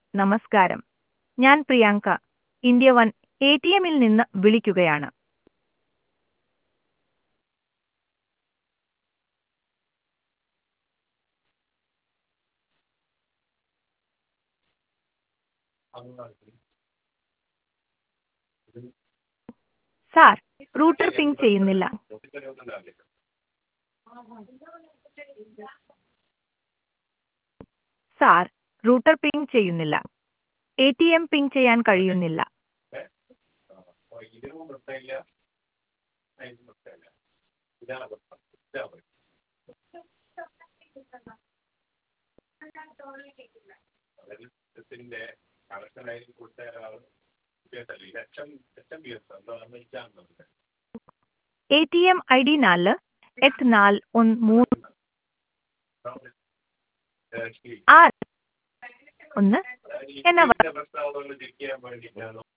നമസ്കാരം ഞാൻ Priyanka India one A T എമ്മിൽ നിന്ന് വിളിക്കുകയാണ് സാർ റൂട്ടർ പിങ് ചെയ്യുന്നില്ല സാർ റൂട്ടർ പിങ് ചെയ്യുന്നില്ല എ ടി എം പിങ് ചെയ്യാൻ കഴിയുന്നില്ല ഇതിന്റെ കണക്ഷനായി കൊടുത്ത ഒരാൾ ഈ ലക്ഷം ലക്ഷം പി എസ് എന്താ നിർമ്മിക്കാറുണ്ട് A T M I D നാല് എട്ട് നാല് ഒന്ന് മൂന്ന് ആറ് ഒന്ന് എന്നാ പ്രശ്നം ചെക്ക് ചെയ്യാൻ വേണ്ടിയിട്ടാണ്